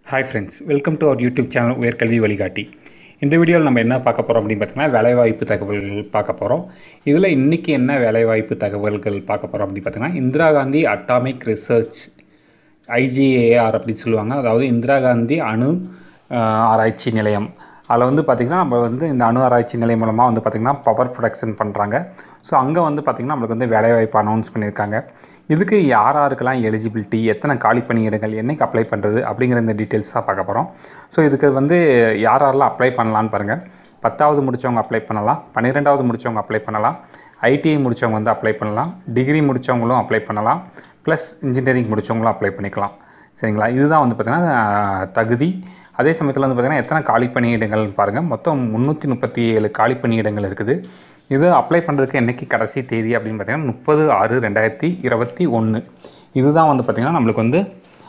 hi friends welcome to our YouTube channel உயர்கல்வி வழிகாட்டி இந்த வீடியோவில் நம்ம என்ன பார்க்க போகிறோம் அப்படின்னு பார்த்தீங்கன்னா வேலைவாய்ப்பு தகவல்கள் பார்க்க போகிறோம் இதில் இன்றைக்கி என்ன வேலைவாய்ப்பு தகவல்கள் பார்க்க போகிறோம் அப்படின்னு பார்த்தீங்கன்னா Indira Gandhi atomic research IGAR அப்படின்னு சொல்லுவாங்க அதாவது இந்திரா காந்தி அணு ஆஹ், ஆராய்ச்சி நிலையம் அதில் வந்து பார்த்திங்கன்னா நம்ம வந்து இந்த அணு ஆராய்ச்சி நிலையம் மூலமாக வந்து பார்த்திங்கன்னா பவர் ப்ரொடக்ஷன் பண்ணுறாங்க ஸோ அங்கே வந்து பார்த்திங்கன்னா நம்மளுக்கு வந்து வேலைவாய்ப்பு அனௌன்ஸ் பண்ணியிருக்காங்க இதுக்கு யார் யாருக்கெல்லாம் எலிஜிபிலிட்டி எத்தனை காலி பணியிடங்கள் என்னைக்கு அப்ளை பண்ணுறது அப்படிங்கிற இந்த டீட்டெயில்ஸ் தான் பார்க்க போகிறோம் ஸோ இதுக்கு வந்து யார் யாரெல்லாம் அப்ளை பண்ணலான்னு பாருங்கள் பத்தாவது முடித்தவங்க அப்ளை பண்ணலாம் பன்னிரெண்டாவது முடித்தவங்க அப்ளை பண்ணலாம் ஐடிஐ முடித்தவங்க வந்து அப்ளை பண்ணலாம் டிகிரி முடித்தவங்களும் அப்ளை பண்ணலாம் ப்ளஸ் இன்ஜினியரிங் முடித்தவங்களும் அப்ளை பண்ணிக்கலாம் சரிங்களா இதுதான் வந்து பார்த்திங்கன்னா அஹ், தகுதி அதே சமயத்தில் வந்து பார்த்திங்கன்னா எத்தனை காலி பணியிடங்கள்னு பாருங்கள் மொத்தம் முந்நூற்றி முப்பத்தி ஏழு காலி பணியிடங்கள் இருக்குது இது அப்ளை பண்ணுறதுக்கு என்னைக்கு கடைசி தேதி அப்படின்னு பார்த்தீங்கன்னா முப்பது ஆறு ரெண்டாயிரத்தி இருபத்தி ஒன்று இதுதான் வந்து பார்த்திங்கன்னா நம்மளுக்கு வந்து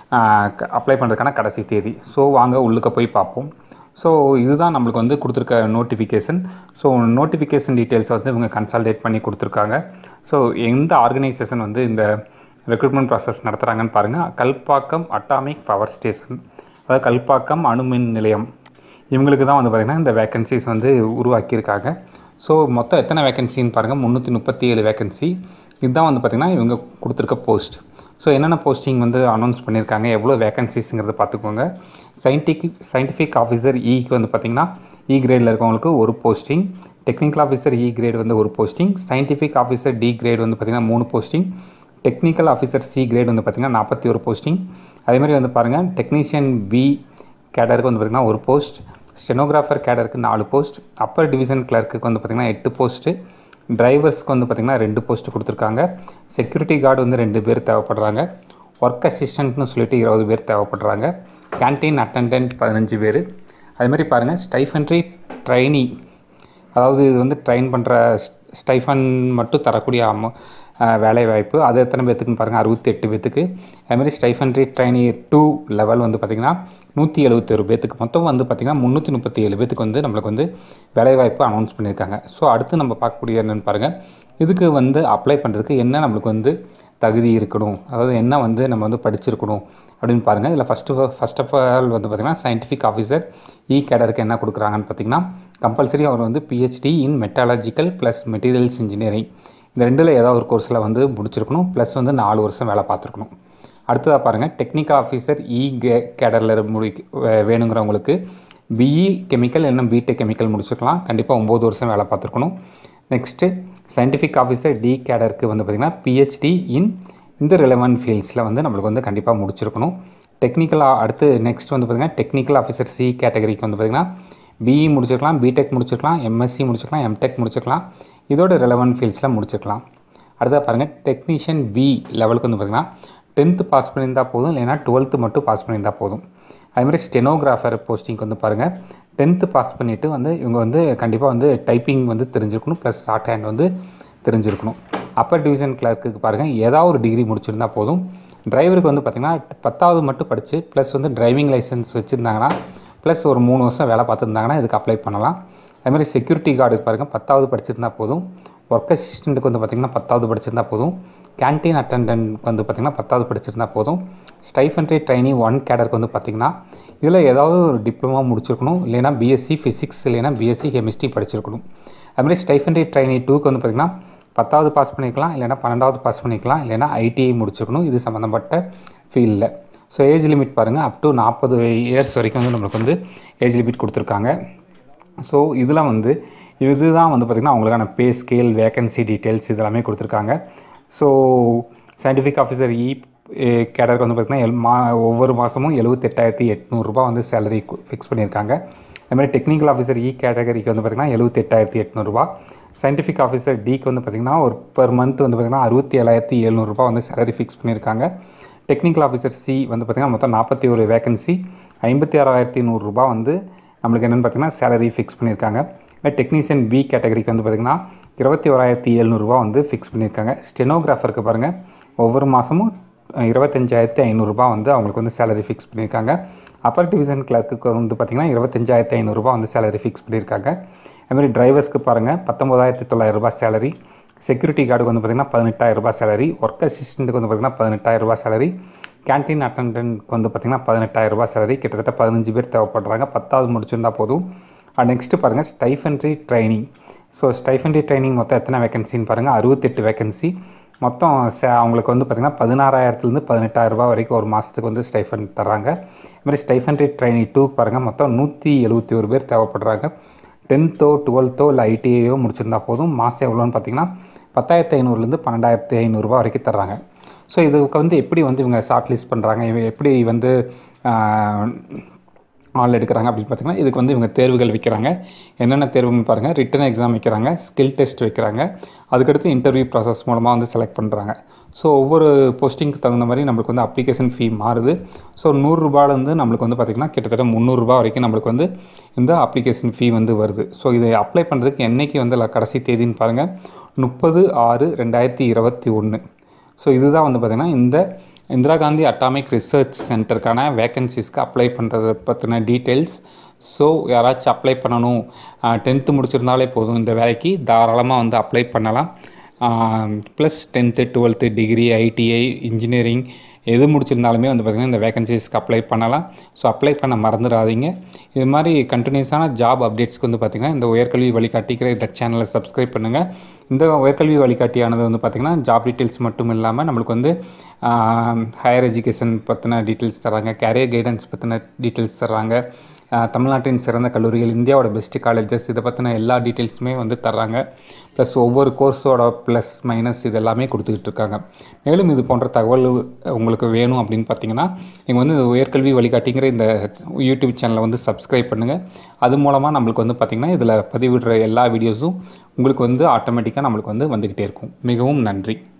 அப்ளை பண்ணுறதுக்கான கடைசி தேதி ஸோ வாங்க உள்ளுக்க போய் பார்ப்போம் ஸோ இதுதான் நம்மளுக்கு வந்து கொடுத்துருக்க நோட்டிஃபிகேஷன் ஸோ நோட்டிஃபிகேஷன் டீட்டெயில்ஸ் வந்து இவங்க கன்சல்டேட் பண்ணி கொடுத்துருக்காங்க ஸோ எந்த ஆர்கனைசேஷன் வந்து இந்த ரெக்ரூட்மெண்ட் ப்ராசஸ் நடத்துகிறாங்கன்னு பாருங்கள் கல்பாக்கம் அட்டாமிக் பவர் ஸ்டேஷன் அதாவது கல்பாக்கம் அணுமின் நிலையம் இவங்களுக்கு தான் வந்து பார்த்திங்கன்னா இந்த வேக்கன்சிஸ் வந்து உருவாக்கியிருக்காங்க ஸோ மொத்தம் எத்தனை வேக்கன்சின்னு பாருங்கள் முந்நூற்றி முப்பத்தி ஏழு வேக்கன்சி இதுதான் வந்து பார்த்திங்கன்னா இவங்க கொடுத்துருக்க போஸ்ட் ஸோ என்னென்ன போஸ்டிங் வந்து அனௌன்ஸ் பண்ணியிருக்காங்க எவ்வளோ வேக்கன்சிஸுங்கிறத பார்த்துக்கோங்க சயின்டிஃபிக் சயின்டிஃபிக் ஆஃபீஸர் இக்கு வந்து பார்த்திங்கன்னா இ கிரேடில் இருக்கவங்களுக்கு ஒரு posting technical officer E grade வந்து ஒரு posting scientific officer D grade வந்து பார்த்திங்கன்னா மூணு posting technical officer C grade வந்து பார்த்திங்கன்னா நாற்பத்தி ஒரு போஸ்டிங் அதே மாதிரி வந்து பாருங்கள் டெக்னீஷியன் பி கேடருக்கு வந்து பார்த்திங்கன்னா ஒரு போஸ்ட் ஸ்டெனோகிராஃபர் கேடருக்கு நாலு போஸ்ட் அப்பர் டிவிஷன் கிளர்க்குக்கு வந்து பார்த்திங்கன்னா எட்டு போஸ்ட்டு டிரைவர்ஸ்க்கு வந்து பார்த்திங்கன்னா ரெண்டு போஸ்ட் கொடுத்துருக்காங்க செக்யூரிட்டி கார்டு வந்து ரெண்டு பேர் தேவைப்படுறாங்க ஒர்க் அசிஸ்டண்ட்னு சொல்லிட்டு இருபது பேர் தேவைப்படுறாங்க கேன்டீன் அட்டண்டன்ட் பதினஞ்சு பேர் அது மாதிரி பாருங்கள் ஸ்டைஃபன்ட்ரி ட்ரைனி அதாவது இது வந்து ட்ரெயின் பண்ணுற ஸ்டைஃபன் மட்டும் தரக்கூடிய அமௌ வேலை வாய்ப்பு அது எத்தனை பேர்த்துக்குன்னு பாருங்கள் அறுபத்தி எட்டு பேர்த்துக்கு அதுமாதிரி ஸ்டைஃபன்ட்ரி ட்ரைனி டூ லெவல் வந்து பார்த்திங்கன்னா நூற்றி எழுபத்தொரு பேர்த்துக்கு மொத்தம் வந்து பார்த்திங்கன்னா முந்நூற்றி முப்பத்தி ஏழு பேர்த்துக்கு வந்து நம்மளுக்கு வந்து வேலைவாய்ப்பு அனௌன்ஸ் பண்ணியிருக்காங்க ஸோ அடுத்து நம்ம பார்க்கக்கூடிய என்னென்னு பாருங்கள் இதுக்கு வந்து அப்ளை பண்ணுறதுக்கு என்ன நம்மளுக்கு வந்து தகுதி இருக்கணும் அதாவது என்ன வந்து நம்ம வந்து படிச்சிருக்கணும் அப்படின்னு பாருங்கள் இதில் ஃபஸ்ட்டு ஃபஸ்ட் ஆஃப் ஆல் வந்து பார்த்திங்கன்னா சயின்டிஃபிக் ஆஃபீஸர் இ கேடருக்கு என்ன கொடுக்குறாங்கன்னு பார்த்தீங்கன்னா கம்பல்சரி அவர் வந்து PhD in metallurgical plus materials engineering இந்த ரெண்டில் ஏதாவது ஒரு கோர்ஸில் வந்து முடிச்சிருக்கணும் ப்ளஸ் வந்து நாலு வருஷம் வேலை பார்த்துருக்கணும் அடுத்ததாக பாருங்கள் டெக்னிக்கல் ஆஃபீஸர் இ கே கேடரில் முடி வே- வேணுங்கிறவங்களுக்கு பிஇ கெமிக்கல் இல்லைன்னா பிடெக் கெமிக்கல் முடிச்சிருக்கலாம் கண்டிப்பாக ஒம்பது வருஷம் வேலை பார்த்துருக்கணும் நெக்ஸ்ட்டு சயின்டிஃபிக் ஆஃபீஸர் டி கேடருக்கு வந்து பார்த்திங்கன்னா பிஹெச்டி இன் இந்த ரிலவெண்ட் ஃபீல்ட்ஸில் வந்து நம்மளுக்கு வந்து கண்டிப்பாக முடிச்சிருக்கணும் டெக்னிக்கலாக அடுத்து நெக்ஸ்ட் வந்து பார்த்திங்கன்னா டெக்னிக்கல் ஆஃபீஸர் சி கேட்டகரிக்கு வந்து பார்த்திங்கன்னா பிஇ முடிச்சிருக்கலாம் பிடெக் முடிச்சிருக்கலாம் எம்எஸ்சி முடிச்சிருக்கலாம் எம்டெக் முடிச்சிருக்கலாம் இதோட ரிலவெண்ட் ஃபீல்ட்ஸில் முடிச்சிருக்கலாம் அடுத்தது பாருங்கள் டெக்னீஷியன் பி லெவலுக்கு வந்து பார்த்திங்கன்னா டென்த்து பாஸ் பண்ணியிருந்தால் போதும் இல்லைன்னா டுவெல்த்து மட்டும் பாஸ் பண்ணியிருந்தால் போதும் அதுமாதிரி ஸ்டெனோகிராஃபர் போஸ்டிங்க்கு வந்து பாருங்கள் டென்த்து பாஸ் பண்ணிவிட்டு வந்து இவங்க வந்து கண்டிப்பாக வந்து டைப்பிங் வந்து தெரிஞ்சிருக்கணும் ப்ளஸ் ஷார்ட் ஹேண்ட் வந்து தெரிஞ்சிருக்கணும் அப்பர் டிவிஷன் கிளர்க்குக்கு பாருங்கள் ஏதாவது ஒரு டிகிரி முடிச்சிருந்தா போதும் டிரைவருக்கு வந்து பார்த்திங்கன்னா பத்தாவது மட்டும் படித்து ப்ளஸ் வந்து டிரைவிங் லைசன்ஸ் வச்சுருந்தாங்கன்னா ப்ளஸ் ஒரு மூணு வருஷம் வேலை பார்த்துருந்தாங்கன்னா இதுக்கு அப்ளை பண்ணலாம் அதுமாதிரி செக்யூரிட்டி கார்டுக்கு பாருங்கள் பத்தாவது படிச்சிருந்தா போதும் ஒர்க் அசிஸ்டண்ட்டுக்கு வந்து பார்த்திங்கன்னா பத்தாவது படிச்சிருந்தா போதும் கேன்டீன் அட்டண்டன்ட்க்கு வந்து பார்த்திங்கன்னா பத்தாவது படிச்சிருந்தா போதும் ஸ்டைஃபன்ட்ரி ட்ரைனி ஒன் கேடருக்கு வந்து பார்த்திங்கன்னா இதில் ஏதாவது ஒரு டிப்ளமோ முடிச்சிருக்கணும் இல்லைன்னா பிஎஸ்சி ஃபிசிக்ஸ் இல்லைன்னா பிஎஸ்சி கெமிஸ்ட்ரி படிச்சிருக்கணும் அதுமாதிரி ஸ்டைஃபன்ட்ரி ட்ரைனி டூக்கு வந்து பார்த்திங்கன்னா பத்தாவது பாஸ் பண்ணிக்கலாம் இல்லைன்னா பன்னெண்டாவது பாஸ் பண்ணிக்கலாம் இல்லைன்னா ஐடிஐ முடிச்சிருக்கணும் இது சம்மந்தப்பட்ட ஃபீல்டில் ஸோ ஏஜ் லிமிட் பாருங்கள் அப் டு நாற்பது இயர்ஸ் வரைக்கும் வந்து நம்மளுக்கு வந்து ஏஜ் லிமிட் கொடுத்துருக்காங்க ஸோ இதில் வந்து இதுதான் வந்து பார்த்திங்கன்னா அவங்களுக்கான பே ஸ்கேல் வேகன்சி டீட்டெயில்ஸ் இதெல்லாமே கொடுத்துருக்காங்க ஸோ சயின்டிஃபிக் ஆஃபீஸர் இ கேடருக்கு வந்து பார்த்திங்கன்னா எல் மா ஒவ்வொரு மாதமும் எழுபத்தெட்டாயிரத்தி எட்நூறுரூபா வந்து சேலரி ஃபிக்ஸ் பண்ணியிருக்காங்க அதுமாதிரி டெக்னிக்கல் ஆஃபீஸர் இ கேட்டகரிக்கு வந்து பார்த்திங்கன்னா எழுபத்தெட்டாயிரத்தி எட்நூறுரூபா சயின்டிஃபிக் ஆஃபீஸர் டிக்கு வந்து பார்த்திங்கன்னா ஒரு பெர் மந்த் வந்து பார்த்திங்கன்னா அறுபத்தி ஏழாயிரத்தி எழுநூறுபா வந்து சேலரி ஃபிக்ஸ் பண்ணியிருக்காங்க டெக்னிக்கல் ஆஃபீஸர் சி வந்து பார்த்திங்கன்னா மொத்தம் நாற்பத்தி ஒரு வேகன்சி ஐம்பத்தி ஆறாயிரத்தி நூறுரூபா வந்து நம்மளுக்கு என்னென்னு பார்த்தீங்கன்னா சேலரி ஃபிக்ஸ் பண்ணியிருக்காங்க டெக்னீஷியன் பி கேட்டகரிக்கு வந்து பார்த்திங்கன்னா இருபத்தி ஓராயிரத்தி எழுநூறுபா வந்து ஃபிக்ஸ் பண்ணியிருக்காங்க ஸ்டெனோகிராஃபருக்கு பாருங்கள் ஒவ்வொரு மாதமும் இருபத்தஞ்சாயிரத்தி ஐநூறுரூபா வந்து அவங்களுக்கு வந்து சேலரி ஃபிக்ஸ் பண்ணியிருக்காங்க அப்பர் டிவிஷன் கிளர்க்குக்கு வந்து பார்த்திங்கன்னா இருபத்தஞ்சாயிரத்தி ஐநூறுரூபா வந்து சேலரி ஃபிக்ஸ் பண்ணியிருக்காங்க அதுமாதிரி டிரைவர்ஸ்க்கு பாருங்கள் பத்தொம்பதாயிரத்தி தொள்ளாயிரரூபா சேலரி செக்யூரிட்டி கார்டுக்கு வந்து பார்த்திங்கன்னா பதினெட்டாயிரரூபா சேலரி ஒர்க் அசிஸ்டண்ட்டுக்கு வந்து பார்த்திங்கன்னா பதினெட்டாயிரரூபா சேலரி கேன்டீன் அட்டண்டன்ட்க்கு வந்து பார்த்திங்கன்னா பதினெட்டாயிரம் ரூபாய் சேலரி கிட்டத்தட்ட பதினஞ்சு பேர் தேவைப்படுறாங்க பத்தாவது முடிச்சிருந்தா போதும் நெக்ஸ்ட்டு பாருங்கள் stipendiary training so stipendiary training மொத்தம் எத்தனை வேகன்சின்னு பாருங்கள் அறுபத்தெட்டு வேகன்சி மொத்தம் சே அவங்களுக்கு வந்து பார்த்திங்கன்னா பதினாறாயிரத்துலேருந்து பதினெட்டாயிரம் ரூபாய் வரைக்கும் ஒரு மாதத்துக்கு வந்து ஸ்டைஃபன் தர்றாங்க இதுமாதிரி ஸ்டைஃபன்ட்ரி ட்ரைனிங் டூ பாருங்கள் மொத்தம் நூற்றி எழுபத்தி ஒரு பேர் தேவைப்படுறாங்க டென்த்தோ டுவெல்த்தோ இல்லை ஐடிஐயோ முடிச்சிருந்தா போதும் மாதம் எவ்வளோன்னு பார்த்தீங்கன்னா பத்தாயிரத்து ஐநூறுலேருந்து பன்னெண்டாயிரத்து ஐநூறுரூவா வரைக்கும் தர்றாங்க ஸோ இதுக்கு வந்து எப்படி வந்து இவங்க ஷார்ட் லிஸ்ட் பண்ணுறாங்க இவங்க எப்படி வந்து ஆள் எடுக்கிறாங்க அப்படின்னு பார்த்தீங்கன்னா இதுக்கு வந்து இவங்க தேர்வுகள் வைக்கிறாங்க என்னென்ன தேர்வுன்னு பாருங்கள் ரிட்டன் எக்ஸாம் வைக்கிறாங்க ஸ்கில் டெஸ்ட் வைக்கிறாங்க அதுக்கடுத்து இன்டர்வியூ ப்ராசஸ் மூலமாக வந்து செலக்ட் பண்ணுறாங்க ஸோ ஒவ்வொரு போஸ்டிங்க்கு தகுந்த மாதிரி நம்மளுக்கு வந்து அப்ளிகேஷன் ஃபீ மாறுது ஸோ நூறுரூபாலேருந்து நம்மளுக்கு வந்து பார்த்திங்கன்னா கிட்டத்தட்ட முந்நூறுரூபா வரைக்கும் நம்மளுக்கு வந்து இந்த அப்ளிகேஷன் ஃபீ வந்து வருது ஸோ இதை அப்ளை பண்ணுறதுக்கு என்றைக்கு வந்து கடைசி தேதின்னு பாருங்கள் முப்பது ஆறு ரெண்டாயிரத்தி இருபத்தி ஒன்று ஸோ இதுதான் வந்து பார்த்திங்கன்னா இந்த இந்திரா காந்தி அட்டாமிக் ரிசர்ச் சென்டருக்கான வேக்கன்சிஸ்க்கு அப்ளை பண்ணுறதை பற்றின டீட்டெயில்ஸ் ஸோ யாராச்சும் அப்ளை பண்ணணும் டென்த்து முடிச்சிருந்தாலே போதும் இந்த வேலைக்கு தாராளமாக வந்து அப்ளை பண்ணலாம் plus tenth twelfth degree ITI engineering எது முடிச்சிருந்தாலுமே வந்து பார்த்திங்கன்னா இந்த வேகன்சிஸ்க்கு அப்ளை பண்ணலாம் ஸோ அப்ளை பண்ண மறந்துடாதீங்க இது மாதிரி கண்டினியூஸான ஜாப் அப்டேட்ஸ்க்கு வந்து பார்த்திங்கன்னா இந்த உயர்கல்வி வழிகாட்டிக்கிற இந்த சேனலை சப்ஸ்கிரைப் பண்ணுங்கள் இந்த உயர்கல்வி வழிகாட்டியானது வந்து பார்த்திங்கன்னா ஜாப் டீட்டெயில்ஸ் மட்டும் இல்லாமல் நம்மளுக்கு வந்து ஹையர் எஜுகேஷன் பற்றின டீட்டெயில்ஸ் தராங்க கேரியர் கைடன்ஸ் பற்றின டீட்டெயில்ஸ் தராங்க தமிழ்நாட்டின் சிறந்த கல்லூரிகள் இந்தியாவோட பெஸ்ட்டு காலேஜஸ் இதை பற்றின எல்லா டீட்டெயில்ஸுமே வந்து தர்றாங்க ப்ளஸ் ஒவ்வொரு கோர்ஸோட ப்ளஸ் மைனஸ் இது எல்லாமே கொடுத்துக்கிட்டு இருக்காங்க மேலும் இது போன்ற தகவல் உங்களுக்கு வேணும் அப்படின்னு பார்த்தீங்கன்னா நீங்கள் வந்து இந்த உயர்கல்வி வழிகாட்டிங்கிற இந்த யூடியூப் சேனலை வந்து சப்ஸ்கிரைப் பண்ணுங்கள் அது மூலமாக நம்மளுக்கு வந்து பார்த்திங்கன்னா இதில் பதிவிடுற எல்லா வீடியோஸும் உங்களுக்கு வந்து ஆட்டோமேட்டிக்காக நம்மளுக்கு வந்து வந்துக்கிட்டே இருக்கும் மிகவும் நன்றி